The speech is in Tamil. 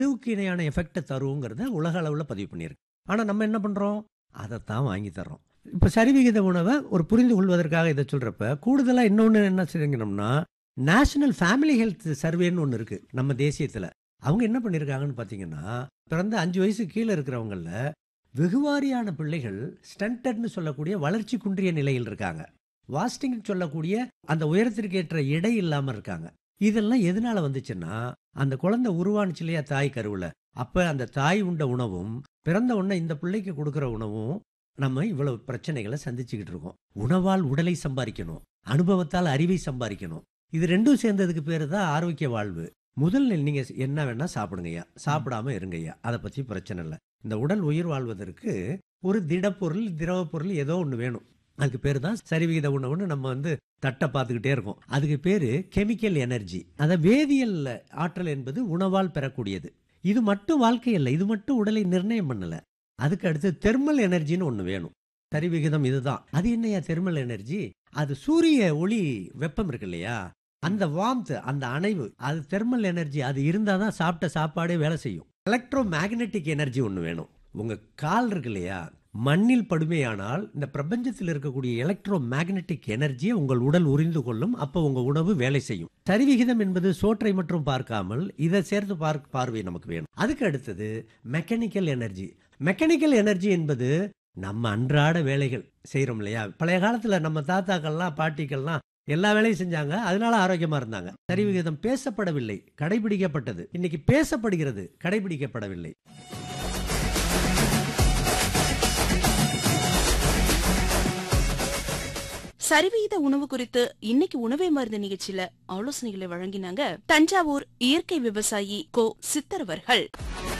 இதுவுக்கு இணையான எஃபெக்டை தருங்கிறத உலக அளவில் பதிவு பண்ணியிருக்கு ஆனால் நம்ம என்ன பண்ணுறோம் அதைத்தான் வாங்கி தர்றோம் இப்போ சரிவிகித உணவை ஒரு புரிந்து கொள்வதற்காக இதை சொல்கிறப்ப கூடுதலாக இன்னொன்று என்ன செய்யணும்னா நேஷனல் ஃபேமிலி ஹெல்த் சர்வேன்னு ஒன்று இருக்குது நம்ம தேசியத்தில் அவங்க என்ன பண்ணியிருக்காங்கன்னு பார்த்தீங்கன்னா பிறந்த அஞ்சு வயசு கீழே இருக்கிறவங்கள வெகுவாரியான பிள்ளைகள் ஸ்டண்டட்னு சொல்லக்கூடிய வளர்ச்சி குன்றிய நிலையில் இருக்காங்க வாஸ்டிங் சொல்லக்கூடிய அந்த உயரத்திற்கு ஏற்ற எடை இல்லாமல் இருக்காங்க இதெல்லாம் எதனால வந்துச்சுன்னா அந்த குழந்தை உருவானுச்சு இல்லையா தாய் கருவில் அப்போ அந்த தாய் உண்ட உணவும் பிறந்த உடனே இந்த பிள்ளைக்கு கொடுக்குற உணவும் நம்ம இவ்வளவு பிரச்சனைகளை சந்திச்சுக்கிட்டு இருக்கோம் உணவால் உடலை சம்பாதிக்கணும் அனுபவத்தால் அறிவை சம்பாதிக்கணும் இது ரெண்டும் சேர்ந்ததுக்கு பேர் தான் ஆரோக்கிய வாழ்வு முதல் நெல் நீங்க என்ன வேணா சாப்பிடுங்கய்யா சாப்பிடாம இருங்கய்யா அதை பத்தி பிரச்சனை இல்லை இந்த உடல் உயிர் வாழ்வதற்கு ஒரு திடப்பொருள் திரவ பொருள் ஏதோ ஒன்று வேணும் அதுக்கு பேர் தான் சரிவிகித உணவுன்னு நம்ம வந்து தட்டை பார்த்துக்கிட்டே இருக்கோம் அதுக்கு பேர் கெமிக்கல் எனர்ஜி அதை வேதியியல் ஆற்றல் என்பது உணவால் பெறக்கூடியது இது மட்டும் வாழ்க்கை இல்லை இது மட்டும் உடலை நிர்ணயம் பண்ணல அதுக்கு அடுத்து தெர்மல் எனர்ஜின்னு ஒன்று வேணும் சரிவிகிதம் இதுதான் அது என்னையா தெர்மல் எனர்ஜி அது சூரிய ஒளி வெப்பம் இருக்கு இல்லையா அந்த வாம்த் அந்த அணைவு அது தெர்மல் எனர்ஜி அது இருந்தால் தான் சாப்பிட்ட சாப்பாடே வேலை செய்யும் எலக்ட்ரோ மேக்னெட்டிக் எனர்ஜி ஒன்று வேணும் உங்க கால் இருக்கு இல்லையா மண்ணில் படுமையானால் இந்த பிரபஞ்சத்தில் இருக்கக்கூடிய எலக்ட்ரோ மேக்னெட்டிக் எனர்ஜியை உங்கள் உடல் உறிந்து கொள்ளும் அப்போ உங்க உணவு வேலை செய்யும் சரிவிகிதம் என்பது சோற்றை மட்டும் பார்க்காமல் இதை சேர்த்து பார்க்க பார்வை நமக்கு வேணும் அதுக்கு அடுத்தது மெக்கானிக்கல் எனர்ஜி மெக்கானிக்கல் எனர்ஜி என்பது நம்ம அன்றாட வேலைகள் செய்கிறோம் இல்லையா பழைய காலத்தில் நம்ம தாத்தாக்கள்லாம் பாட்டிக்கள்லாம் எல்லா வேலையும் செஞ்சாங்க அதனால ஆரோக்கியமா இருந்தாங்க சரிவிகிதம் பேசப்படவில்லை கடைபிடிக்கப்பட்டது இன்னைக்கு பேசப்படுகிறது கடைபிடிக்கப்படவில்லை சரிவிகித உணவு குறித்து இன்னைக்கு உணவே மருந்து நிகழ்ச்சியில ஆலோசனைகளை வழங்கினாங்க தஞ்சாவூர் இயற்கை விவசாயி கோ சித்தர் அவர்கள்